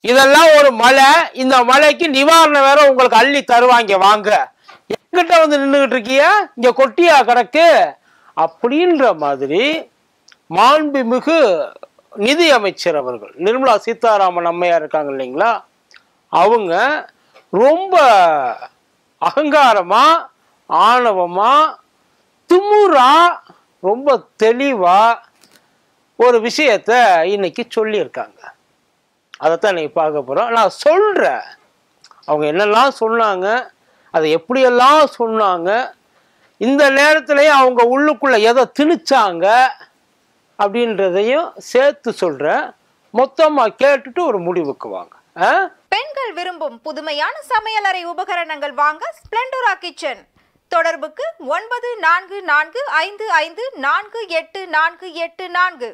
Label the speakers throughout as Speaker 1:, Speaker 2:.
Speaker 1: இதெல்லாம் ஒரு மலை இந்த மலைக்கு நிவாரணம் வேற உங்களுக்கு அள்ளி தருவாங்க வாங்க எங்கிட்ட வந்து நின்றுகிட்டு இருக்கிய இங்க கொட்டியா கிடக்கு அப்படின்ற மாதிரி மாண்புமிகு நிதி அமைச்சர் அவர்கள் நிர்மலா சீதாராமன் அம்மையார் இருக்காங்க இல்லைங்களா அவங்க ரொம்ப அகங்காரமா ஆணவமா திமுறா ரொம்ப தெளிவா ஒரு விஷயத்த இன்னைக்கு சொல்லியிருக்காங்க அதைத்தான் இன்னைக்கு பார்க்க போறோம் நான் சொல்றேன் அவங்க என்னெல்லாம் சொன்னாங்க அதை எப்படியெல்லாம் சொன்னாங்க இந்த நேரத்திலையும் அவங்க உள்ளுக்குள்ள எதை திணிச்சாங்க அப்படின்றதையும் சேர்த்து சொல்றேன் மொத்தமா கேட்டுட்டு ஒரு முடிவுக்கு வாங்க ஆ?
Speaker 2: பெண்கள் விரும்பும் புதுமையான சமையலறை உபகரணங்கள் வாங்க ஸ்பிளண்டோரா கிச்சன் தொடர்புக்கு ஒன்பது நான்கு நான்கு ஐந்து ஐந்து நான்கு எட்டு நான்கு எட்டு நான்கு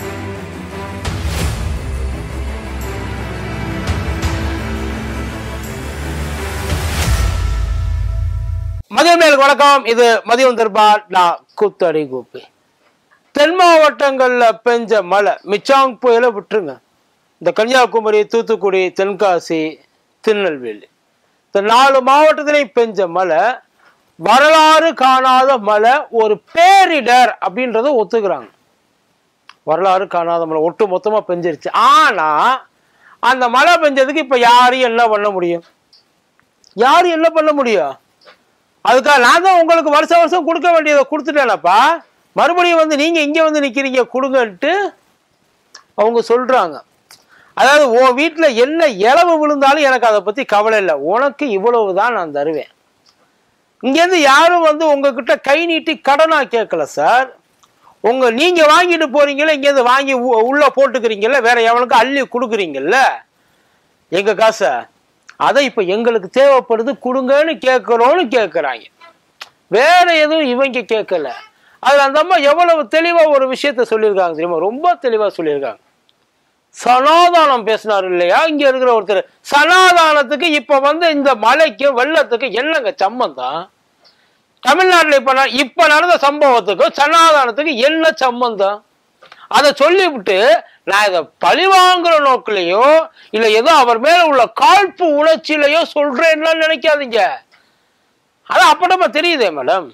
Speaker 1: மதியம் வணக்கம் இது மதியம் தர்பார் நான் கூத்தடி கூப்பி தென் மாவட்டங்கள்ல பெஞ்ச மழை மிச்சாங் புயலை விட்டுருங்க இந்த கன்னியாகுமரி தூத்துக்குடி தென்காசி திருநெல்வேலி இந்த நாலு மாவட்டத்திலையும் பெஞ்ச மழை வரலாறு காணாத மழை ஒரு பேரிடர் அப்படின்றத ஒத்துக்கிறாங்க வரலாறு காணாத மழை ஒட்டு மொத்தமா பெஞ்சிருச்சு ஆனா அந்த மழை பெஞ்சதுக்கு இப்ப யாரையும் என்ன பண்ண முடியும் யாரும் என்ன பண்ண முடியும் அதுக்காக நான் தான் உங்களுக்கு வருஷம் வருஷம் கொடுக்க வேண்டியதை கொடுத்துட்டேனப்பா மறுபடியும் வந்து நீங்க இங்க வந்து நிக்கிறீங்க கொடுங்கன்ட்டு அவங்க சொல்றாங்க அதாவது உன் வீட்டுல என்ன இளவு விழுந்தாலும் எனக்கு அதை பத்தி கவலை இல்லை உனக்கு இவ்வளவு தான் நான் தருவேன் இங்கேருந்து யாரும் வந்து உங்ககிட்ட கை நீட்டி கடனா கேட்கல சார் உங்க நீங்க வாங்கிட்டு போறீங்கல்ல இங்கேருந்து வாங்கி உ- உள்ள போட்டுக்கிறீங்கல்ல வேற எவனுக்கு அள்ளி கொடுக்குறீங்கல்ல எங்க காசை அதை இப்ப எங்களுக்கு தேவைப்படுது கொடுங்கன்னு கேட்கிறோன்னு கேட்குறாங்க வேற எதுவும் இவங்க கேட்கல அதுல அந்த அம்மா எவ்வளவு தெளிவா ஒரு விஷயத்த சொல்லியிருக்காங்க தெரியுமா ரொம்ப தெளிவா சொல்லியிருக்காங்க சனாதானம் பேசினார் இல்லையா இங்க இருக்கிற ஒருத்தர் சனாதானத்துக்கு இப்ப வந்து இந்த மலைக்கு வெள்ளத்துக்கு என்னங்க சம்மந்தம் தமிழ்நாட்டுல இப்ப ந- இப்ப நடந்த சம்பவத்துக்கும் சனாதானத்துக்கு என்ன சம்பந்தம் அதை சொல்லிவிட்டு நான் இதை பழி வாங்குற நோக்கிலையோ இல்ல ஏதோ அவர் மேல உள்ள காழ்ப்பு உணர்ச்சியிலையோ சொல்றேன்னா நினைக்காதீங்க அது அப்படமா தெரியுதே மேடம்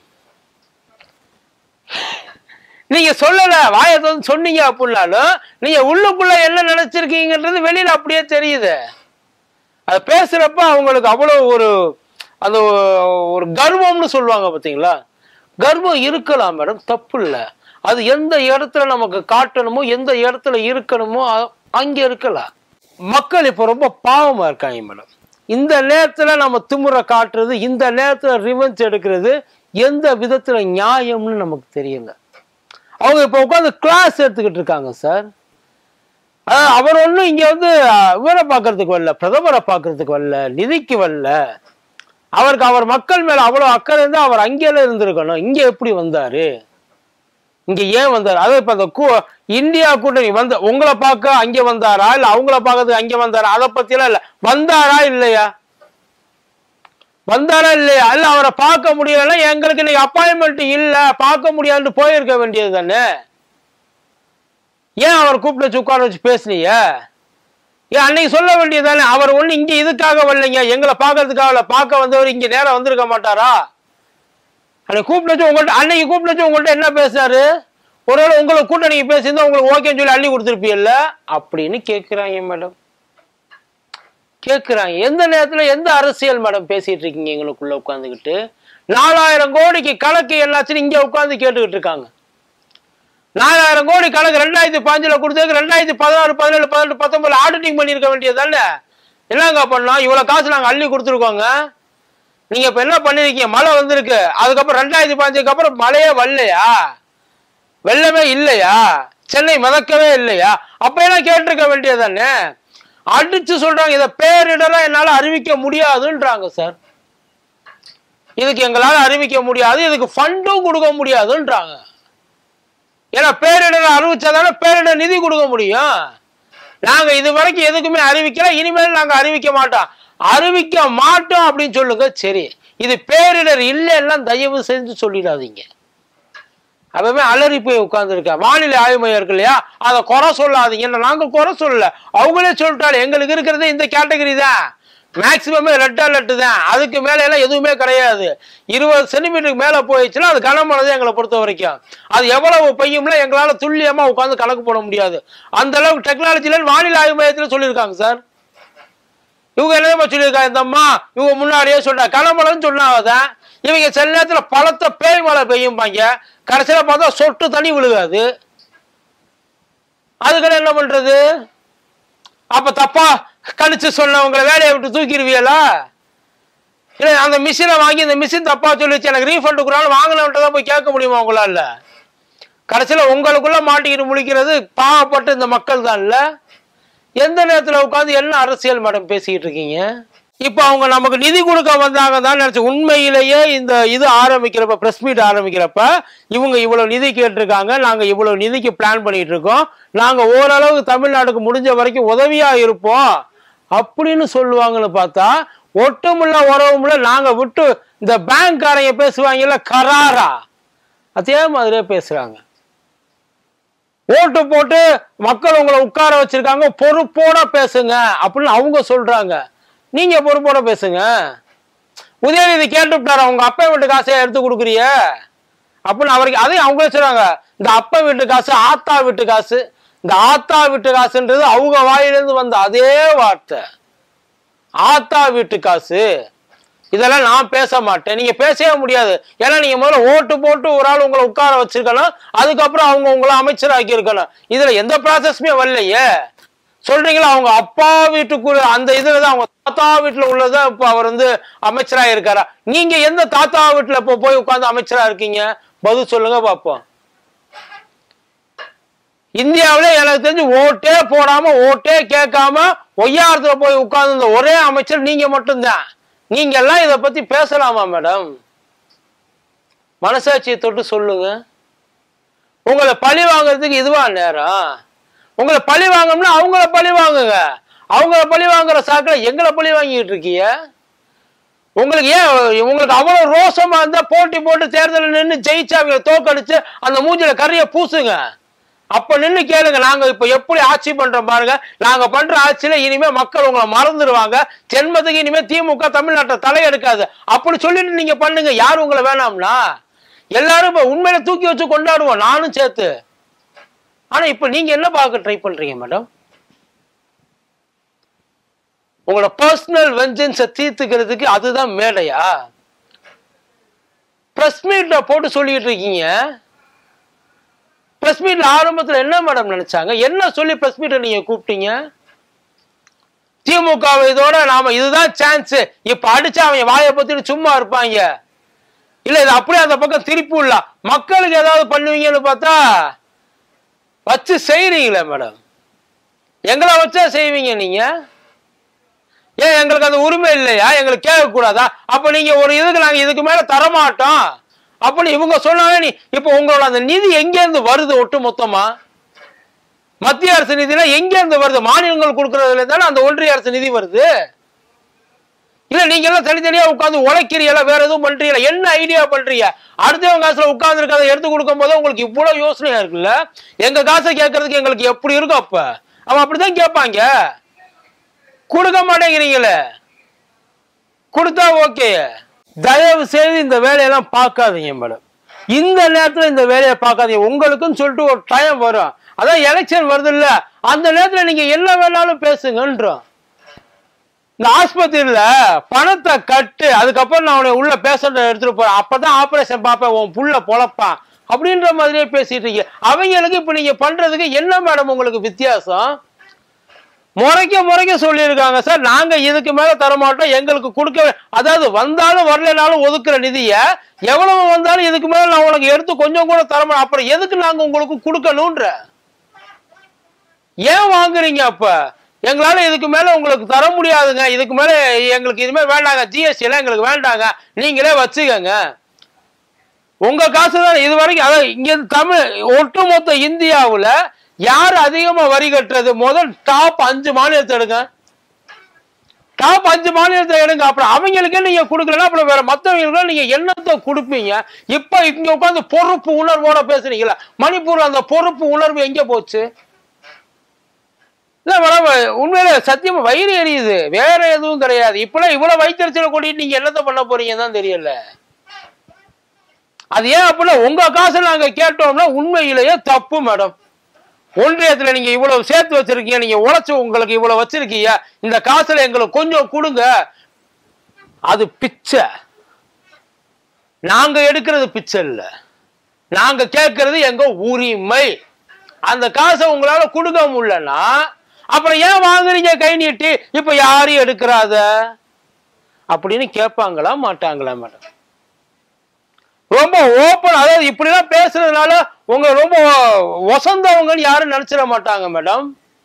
Speaker 1: நீங்க சொல்லல வாயை திறந்து சொன்னீங்க அப்படின்னாலும் நீங்க உள்ளுக்குள்ள என்ன நினைச்சிருக்கீங்கன்றது வெளியில அப்படியே தெரியுது அது பேசுறப்ப அவங்களுக்கு அவ்வளவு ஒரு அந்த ஒரு கர்வம்னு சொல்லுவாங்க பாத்தீங்களா கர்வம் இருக்கலாம் மேடம் தப்பு இல்லை அது எந்த இடத்துல நமக்கு காட்டணுமோ எந்த இடத்துல இருக்கணுமோ அ- அங்க இருக்கலாம் மக்கள் இப்ப ரொம்ப பாவமா இருக்காங்க மேடம் இந்த நேரத்துல நம்ம திமுறை காட்டுறது இந்த நேரத்துல ரிவெஞ்ச் எடுக்கிறது எந்த விதத்துல நியாயம்னு நமக்கு தெரியல அவங்க இப்ப உட்காந்து கிளாஸ் எடுத்துக்கிட்டு இருக்காங்க சார் அதாவது அவர் ஒன்றும் இங்க வந்து அஹ், இவரை பார்க்கறதுக்கு வரல பிரதமரை பார்க்கறதுக்கு வரல நிதிக்கு வரல அவருக்கு அவர் மக்கள் மேல அவ்வளவு அக்கறை இருந்தா அவர் அங்கேயே இருந்திருக்கணும் இங்க எப்படி வந்தாரு இங்க ஏன் வந்தாரு அதாவது இப்ப அந்த கூ- இந்தியா கூட்டணி வந்த உங்களை பார்க்க அங்க வந்தாரா இல்ல அவங்கள பார்க்கறதுக்கு அங்க வந்தாரா அதை பத்தி எல்லாம் இல்ல வந்தாரா இல்லையா வந்தாரா இல்லையா இல்ல அவரை பார்க்க முடியலன்னா எங்களுக்கு இன்னைக்கு அப்பாயின்மெண்ட் இல்ல பார்க்க முடியாதுன்னு போயிருக்க வேண்டியது தானே ஏன் அவர் கூப்பிட்டு வச்சு உட்கார வச்சு பேசுனீங்க ஏன் அன்னைக்கு சொல்ல வேண்டியதானே அவர் ஒண்ணு இங்க இதுக்காக வரலைங்க எங்களை பார்க்கறதுக்காக இல்ல பார்க்க வந்தவர் இங்க நேரம் வந்திருக்க மாட்டாரா அன்னைக்கு கூப்பிட்டு வச்சு உங்கள்ட்ட அன்னைக்கு கூப்பிட்டு வச்சு உங்கள்ட்ட என்ன பேசுறாரு ஒருவேளை உங்களை கூட்டணிக்கு பேசியிருந்தா உங்களுக்கு ஓகேன்னு சொல்லி அள்ளி கொடுத்துருப்பீல்ல அப்படின்னு கேட்குறாங்க மேடம் கேட்குறாங்க எந்த நேரத்துல எந்த அரசியல் மேடம் பேசிட்டு இருக்கீங்க எங்களுக்குள்ள உட்காந்துக்கிட்டு நாலாயிரம் கோடிக்கு கணக்கு என்னாச்சுன்னு இங்க உட்காந்து கேட்டுக்கிட்டு இருக்காங்க நாலாயிரம் கோடி கணக்கு ரெண்டாயிரத்தி பாஞ்சுல கொடுத்ததுக்கு ரெண்டாயிரத்தி பதினாறு பதினேழு பதினெட்டு பத்தொன்பதுல ஆடிட்டிங் பண்ணியிருக்க வேண்டியது தானே என்னங்க பண்ணோம் இவ்வளவு காசு நாங்க அள்ளி கொடுத்துருக்கோங்க நீங்க இப்ப என்ன பண்ணிருக்கீங்க மழை வந்திருக்கு அதுக்கப்புறம் ரெண்டாயிரத்தி பாஞ்சுக்கு அப்புறம் மழையே வரலையா வெள்ளமே இல்லையா சென்னை மிதக்கவே இல்லையா அப்ப என்ன கேட்டிருக்க வேண்டியது தானே அடிச்சு சொல்றாங்க இதை பேரிடலாம் என்னால அறிவிக்க முடியாதுன்றாங்க சார் இதுக்கு எங்களால அறிவிக்க முடியாது இதுக்கு ஃபண்டும் கொடுக்க முடியாதுன்றாங்க ஏன்னா பேரிடர் அறிவிச்சாதானே பேரிடர் நிதி கொடுக்க முடியும் நாங்க இது வரைக்கும் எதுக்குமே அறிவிக்கல இனிமேல் நாங்க அறிவிக்க மாட்டோம் அறிவிக்க மாட்டோம் அப்படின்னு சொல்லுங்க சரி இது பேரிடர் இல்லைன்னா தயவு செஞ்சு சொல்லிடாதீங்க அவன் அலறி போய் உட்கார்ந்துருக்கேன் வானிலை ஆய்வு மையம் இருக்கு இல்லையா அதை குறை சொல்லாதீங்க நாங்க குறை சொல்லல அவங்களே சொல்லிட்டாரு எங்களுக்கு இருக்கிறது இந்த கேட்டகரி தான் மேக்சிமமே ரெட் அலர்ட் தான் அதுக்கு மேல எல்லாம் எதுவுமே கிடையாது இருபது சென்டிமீட்டருக்கு மேல போயிடுச்சுன்னா அது கனமழை தான் எங்களை பொறுத்த வரைக்கும் அது எவ்வளவு பெய்யும்ல எங்களால துல்லியமா உட்காந்து கணக்கு போட முடியாது அந்த அளவுக்கு டெக்னாலஜில வானிலை ஆய்வு மையத்தில் சொல்லியிருக்காங்க சார் இவங்க என்ன சொல்லியிருக்காங்க இந்த அம்மா இவங்க முன்னாடியே சொல்றாங்க கனமழைன்னு சொன்னாங்க இவங்க சில நேரத்துல பழத்த பேய் மழை பெய்யும்பாங்க கடைசியில பார்த்தா சொட்டு தண்ணி விழுகாது அதுக்கெல்லாம் என்ன பண்றது அப்ப தப்பா கணிச்சு சொன்னவங்களை வேலையை விட்டு தூக்கிடுவீங்களா இல்லை அந்த மிஷினை வாங்கி இந்த மிஷின் தப்பா சொல்லிச்சு எனக்கு ரீஃபண்ட் கொடுறாலும் வாங்கினவன்ட்டு தான் போய் கேட்க முடியுமா உங்களால கடைசியில உங்களுக்குள்ள மாட்டிக்கிட்டு முழிக்கிறது பாவப்பட்ட இந்த மக்கள் தான் இல்ல எந்த நேரத்துல உட்காந்து என்ன அரசியல் மேடம் பேசிக்கிட்டு இருக்கீங்க இப்போ அவங்க நமக்கு நிதி கொடுக்க வந்தாங்க தான் நினைச்சு உண்மையிலேயே இந்த இது ஆரம்பிக்கிறப்ப பிரஸ் மீட் ஆரம்பிக்கிறப்ப இவங்க இவ்வளவு நிதி கேட்டிருக்காங்க நாங்க இவ்வளவு நிதிக்கு பிளான் பண்ணிட்டு இருக்கோம் நாங்க ஓரளவு தமிழ்நாட்டுக்கு முடிஞ்ச வரைக்கும் உதவியா இருப்போம் அப்படின்னு சொல்லுவாங்கன்னு பார்த்தா ஒட்டுமுள்ள உறவுமுள்ள நாங்க விட்டு இந்த பேங்க்காரங்க பேசுவாங்கல்ல கராரா அதே மாதிரியே பேசுறாங்க ஓட்டு போட்டு மக்கள் உங்களை உட்கார வச்சிருக்காங்க பொறுப்போட பேசுங்க அப்படின்னு அவங்க சொல்றாங்க நீங்க பொறுப்போட பேசுங்க உதயநிதி கேட்டுவிட்டாரு அவங்க அப்பா வீட்டு காசை எடுத்து கொடுக்குறிய அப்படின்னு அவருக்கு அதையும் அவங்களே சொல்றாங்க இந்த அப்பா வீட்டு காசு ஆத்தா வீட்டு காசு இந்த ஆத்தா வீட்டு காசுன்றது அவங்க வாயிலிருந்து வந்த அதே வார்த்தை ஆத்தா வீட்டு காசு இதெல்லாம் நான் பேச மாட்டேன் நீங்க பேசவே முடியாது ஏன்னா நீங்க முதல்ல ஓட்டு போட்டு ஒரு ஆள் உங்களை உட்கார வச்சிருக்கணும் அதுக்கப்புறம் அவங்க உங்களை அமைச்சராக்கி இருக்கணும் இதுல எந்த ப்ராசஸுமே வரலையே சொல்றீங்களா அவங்க அப்பா வீட்டுக்குள்ள அந்த இதுல தான் அவங்க தாத்தா வீட்டுல உள்ளதா இப்ப அவர் வந்து அமைச்சரா இருக்காரா நீங்க எந்த தாத்தா வீட்டுல இப்போ போய் உட்கார்ந்து அமைச்சரா இருக்கீங்க பதில் சொல்லுங்க பார்ப்போம் இந்தியாவிலே எனக்கு தெரிஞ்சு ஓட்டே போடாம ஓட்டே கேட்காம ஒய்யாரத்துல போய் உட்கார்ந்து ஒரே அமைச்சர் நீங்க மட்டும்தான் நீங்க எல்லாம் இதை பத்தி பேசலாமா மேடம் மனசாட்சியை தொட்டு சொல்லுங்க உங்களை பழி வாங்குறதுக்கு இதுவா நேரம் உங்களை பழி வாங்கணும்னா அவங்கள பழி வாங்குங்க அவங்கள பழி வாங்குற சாக்கில் எங்களை பழி வாங்கிட்டு இருக்கீங்க உங்களுக்கு ஏன் உங்களுக்கு அவ்வளவு ரோஷமா இருந்தா போட்டி போட்டு தேர்தலில் நின்று ஜெயிச்சு அவங்க தோக்கடிச்சு அந்த மூஞ்சில கறிய பூசுங்க அப்ப நின்னு கேளுங்க நாங்க இப்ப எப்படி ஆட்சி பண்றோம் பாருங்க நாங்க பண்ற ஆட்சியில இனிமே மக்கள் உங்களை மறந்துடுவாங்க ஜென்மத்துக்கு இனிமே திமுக தமிழ்நாட்டை தலையெடுக்காது அப்படி சொல்லிட்டு நீங்க பண்ணுங்க யாரும் உங்களை வேணாம்னா எல்லாரும் இப்ப உண்மையில தூக்கி வச்சு கொண்டாடுவோம் நானும் சேர்த்து ஆனா இப்ப நீங்க என்ன பார்க்க ட்ரை பண்றீங்க மேடம் உங்களோட பர்சனல் வெஞ்சன்ஸை தீர்த்துக்கிறதுக்கு அதுதான் மேடையா பிரஸ் மீட்ல போட்டு சொல்லிட்டு இருக்கீங்க பிரஸ் மீட்ல ஆரம்பத்துல என்ன மேடம் நினைச்சாங்க என்ன சொல்லி பிரஸ் மீட்டை நீங்க கூப்பிட்டீங்க திமுக இதோட நாம இதுதான் சான்ஸ் இப்ப அடிச்சு அவங்க வாயை பத்திட்டு சும்மா இருப்பாங்க இல்ல இது அப்படியே அந்த பக்கம் திருப்பி விடல மக்களுக்கு ஏதாவது பண்ணுவீங்கன்னு பார்த்தா வச்சு செய்றீங்களே மேடம் எங்களை வச்சா செய்வீங்க நீங்க ஏன் எங்களுக்கு அந்த உரிமை இல்லையா எங்களுக்கு கேட்கக்கூடாதா அப்ப நீங்க ஒரு இதுக்கு நாங்க இதுக்கு மேல தரமாட்டோம் அப்படி இவங்க சொன்னாலே நீ இப்ப உங்களோட அந்த நிதி எங்க இருந்து வருது ஒட்டு மொத்தமா மத்திய அரசு நிதினா எங்க இருந்து வருது மாநிலங்கள் கொடுக்கறதுல தானே அந்த ஒன்றிய அரசு நிதி வருது இல்ல நீங்க எல்லாம் தனித்தனியா உட்கார்ந்து உழைக்கிறீங்களா வேற எதுவும் பண்றீங்களா என்ன ஐடியா பண்றீங்க அடுத்தவங்க காசுல உட்கார்ந்து இருக்கிறத எடுத்து கொடுக்கும் போது உங்களுக்கு இவ்வளவு யோசனையா இருக்குல்ல எங்க காசை கேட்கறதுக்கு எங்களுக்கு எப்படி இருக்கும் அப்ப அவன் அப்படிதான் கேட்பாங்க கொடுக்க மாட்டேங்கிறீங்களே கொடுத்தா ஓகே தயவு செய்து இந்த வேலையெல்லாம் பார்க்காதீங்க மேடம் இந்த நேரத்துல இந்த வேலையை பார்க்காதீங்க உங்களுக்குன்னு சொல்லிட்டு ஒரு டைம் வரும் அதான் எலெக்ஷன் வருது இல்ல அந்த நேரத்துல நீங்க என்ன வேணாலும் பேசுங்கன்றோம் இந்த ஆஸ்பத்திரியில பணத்தை கட்டு அதுக்கப்புறம் நான் உன்னை உள்ள பேஷண்ட எடுத்துட்டு போறேன் அப்பதான் ஆபரேஷன் பார்ப்பேன் உன் புள்ள பொழப்பான் அப்படின்ற மாதிரியே பேசிட்டு இருக்கீங்க அவங்களுக்கு இப்ப நீங்க பண்றதுக்கு என்ன மேடம் உங்களுக்கு வித்தியாசம் முறைக்க முறைக்க சொல்லியிருக்காங்க சார் நாங்க இதுக்கு மேல தரமாட்டோம் எங்களுக்கு கொடுக்க அதாவது வந்தாலும் வரலைனாலும் ஒதுக்குற நிதிய எவ்வளவு வந்தாலும் இதுக்கு மேல நான் உனக்கு எடுத்து கொஞ்சம் கூட தரமாட்டோம் அப்புறம் எதுக்கு நாங்க உங்களுக்கு கொடுக்கணும்ன்ற ஏன் வாங்குறீங்க அப்ப எங்களால இதுக்கு மேல உங்களுக்கு தர முடியாதுங்க இதுக்கு மேல எங்களுக்கு இதுமே வேண்டாங்க ஜிஎஸ்டி எல்லாம் எங்களுக்கு வேண்டாங்க நீங்களே வச்சுக்கோங்க உங்க காசு தான் இது வரைக்கும் அதாவது இங்க தமிழ் ஒட்டுமொத்த இந்தியாவுல யார் அதிகமா வரி கட்டுறது முதல் டாப் அஞ்சு மாநிலத்தை எடுங்க டாப் அஞ்சு மாநிலத்தை எடுங்க அப்புறம் அவங்களுக்கே நீங்க கொடுக்கலன்னா அப்புறம் வேற மற்றவங்களுக்கு நீங்க என்னத்தை கொடுப்பீங்க இப்ப இங்க உட்காந்து பொறுப்பு உணர்வோட பேசுறீங்களா மணிப்பூர்ல அந்த பொறுப்பு உணர்வு எங்க போச்சு இல்ல மேடம் உண்மையில சத்தியமா வயிறு எரியுது வேற எதுவும் கிடையாது இப்பெல்லாம் இவ்வளவு வயிற்றுச்சல கூட்டிட்டு நீங்க என்னத்த பண்ண போறீங்கன்னு தான் தெரியல அது ஏன் அப்படின்னா உங்க காசை நாங்க கேட்டோம்னா உண்மையிலேயே தப்பு மேடம் ஒன்றியத்துல நீங்க இவ்வளவு சேர்த்து வச்சிருக்கீங்க நீங்க உழைச்சு உங்களுக்கு இவ்வளவு வச்சிருக்கீங்க இந்த காசுல எங்களுக்கு கொஞ்சம் கொடுங்க அது பிச்சை நாங்க எடுக்கிறது பிச்சை இல்ல நாங்க கேட்கறது எங்க உரிமை அந்த காசை உங்களால கொடுக்க முடியலன்னா அப்புறம் ஏன் வாங்குறீங்க கை நீட்டி இப்ப யாரும் எடுக்கிறாத அப்படின்னு கேட்பாங்களா மாட்டாங்களா மேடம் ரொம்ப ஓப்பன் அதாவது இப்படிலாம் பேசுறதுனால உங்க ரொம்ப வசந்தவங்கன்னு யாரும் நினைச்சிட மாட்டாங்க மேடம்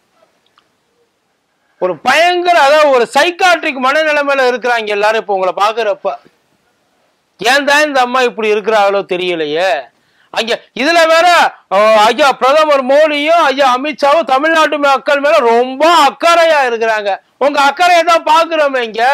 Speaker 1: ஒரு பயங்கர அதாவது ஒரு சைக்காட்ரிக் மனநிலைமையில இருக்கிறாங்க எல்லாரும் இப்ப உங்களை பாக்குறப்ப ஏன் தான் இந்த அம்மா இப்படி இருக்கிறாங்களோ தெரியலையே அங்க இதுல வேற அஹ், ஐயா பிரதமர் மோடியும் ஐயா அமித்ஷாவும் தமிழ்நாட்டு மக்கள் மேல ரொம்ப அக்கறையா இருக்கிறாங்க உங்க அக்கறையை தான் பாக்குறோமே இங்க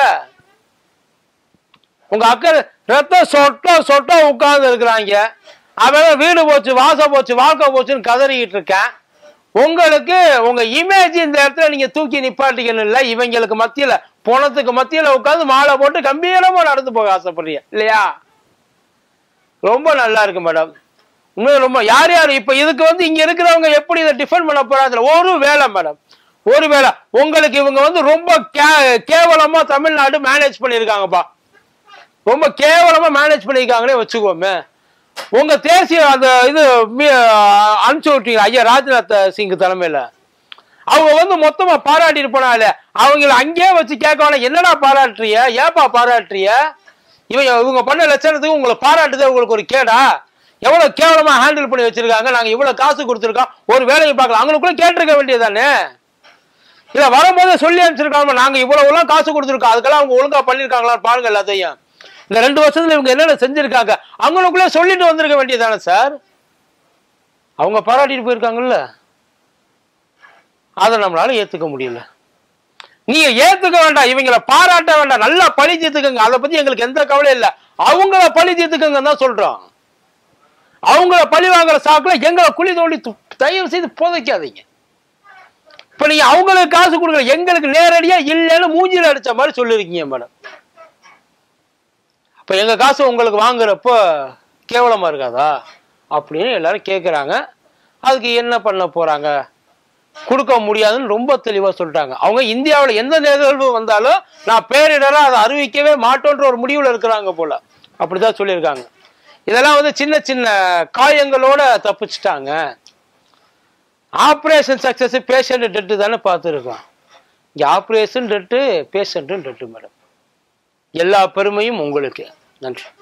Speaker 1: உங்க அக்கறை ரத்தம் சொட்ட சொட்ட உட்கார்ந்து இருக்கிறாங்க அவன் வீடு போச்சு வாசம் போச்சு வாழ்க்கை போச்சுன்னு கதறிக்கிட்டு இருக்கேன் உங்களுக்கு உங்க இமேஜ் இந்த இடத்துல நீங்க தூக்கி நிப்பாட்டிக்கணும் இல்ல இவங்களுக்கு மத்தியில பணத்துக்கு மத்தியில உட்கார்ந்து மாலை போட்டு கம்பீரமா நடந்து போக ஆசைப்படுறீங்க இல்லையா ரொம்ப நல்லா இருக்கு மேடம் உண்மையில ரொம்ப யார் யார் இப்ப இதுக்கு வந்து இங்க இருக்கிறவங்க எப்படி இதை டிஃபெண்ட் பண்ண போறாங்க ஒரு வேலை மேடம் ஒரு வேலை உங்களுக்கு இவங்க வந்து ரொம்ப கே- கேவலமா தமிழ்நாடு மேனேஜ் பண்ணியிருக்காங்கப்பா ரொம்ப கேவலமா மேனேஜ் பண்ணியிருக்காங்களே வச்சுக்கோமே உங்க தேசிய அந்த இது மீ- அனுப்பிச்சு விட்டீங்க ஐயா ராஜ்நாத் சிங் தலைமையில அவங்க வந்து மொத்தமா பாராட்டிட்டு போனாலே அவங்கள அங்கேயே வச்சு கேட்க வேணாம் என்னடா பாராட்டுறிய ஏப்பா பாராட்டுறிய இவங்க இவங்க பண்ண லட்சணத்துக்கு உங்களை பாராட்டுதே உங்களுக்கு ஒரு கேடா எவ்வளவு கேவலமா ஹேண்டில் பண்ணி வச்சிருக்காங்க நாங்க இவ்வளவு காசு கொடுத்துருக்கோம் ஒரு வேலையை பார்க்கலாம் அவங்களுக்குள்ள கேட்டிருக்க வேண்டியதானே இல்ல வரும்போதே சொல்லி அனுப்பிச்சிருக்காங்க நாங்க இவ்வளவு எல்லாம் காசு கொடுத்துருக்கோம் அதுக்கெல்லாம் அவங்க ஒழுங்கா பண்ணிருக்காங்களா பாருங்க எல்லாத்தையும் இந்த ரெண்டு வருஷத்துல இவங்க என்னென்ன செஞ்சிருக்காங்க அவங்களுக்குள்ள சொல்லிட்டு வந்திருக்க வேண்டியதானே சார் அவங்க பாராட்டிட்டு போயிருக்காங்கல்ல அதை நம்மளால ஏத்துக்க முடியல நீங்க ஏத்துக்க வேண்டாம் இவங்கள பாராட்ட வேண்டாம் நல்லா பழி தீர்த்துக்கங்க அதை பத்தி எங்களுக்கு எந்த கவலையும் இல்ல அவங்கள பழி தீர்த்துக்கங்க தான் சொல்றோம் அவங்கள பழி வாங்குற சாக்குல எங்களை குழி தோண்டி து- தயவு செய்து புதைக்காதீங்க இப்ப நீங்க அவங்களுக்கு காசு கொடுக்கல எங்களுக்கு நேரடியா இல்லைன்னு மூஞ்சில அடிச்ச மாதிரி சொல்லிருக்கீங்க மேடம் அப்ப எங்க காசு உங்களுக்கு வாங்குறப்போ கேவலமா இருக்காதா அப்படின்னு எல்லாரும் கேக்குறாங்க அதுக்கு என்ன பண்ண போறாங்க கொடுக்க முடியாதுன்னு ரொம்ப தெளிவா சொல்லிட்டாங்க அவங்க இந்தியாவுல எந்த நிகழ்வு வந்தாலும் நான் பேரிடரா அதை அறிவிக்கவே மாட்டோன்ற ஒரு முடிவுல இருக்கிறாங்க போல அப்படிதான் சொல்லியிருக்காங்க இதெல்லாம் வந்து சின்ன சின்ன காயங்களோட தப்பிச்சிட்டாங்க ஆப்ரேஷன் சக்சஸ் பேஷண்ட் டெட்டு தானே பார்த்துருக்கோம் இங்க ஆப்ரேஷன் டெட்டு பேஷண்ட்டும் டெட்டு மேடம் எல்லா பெருமையும் உங்களுக்கு நன்றி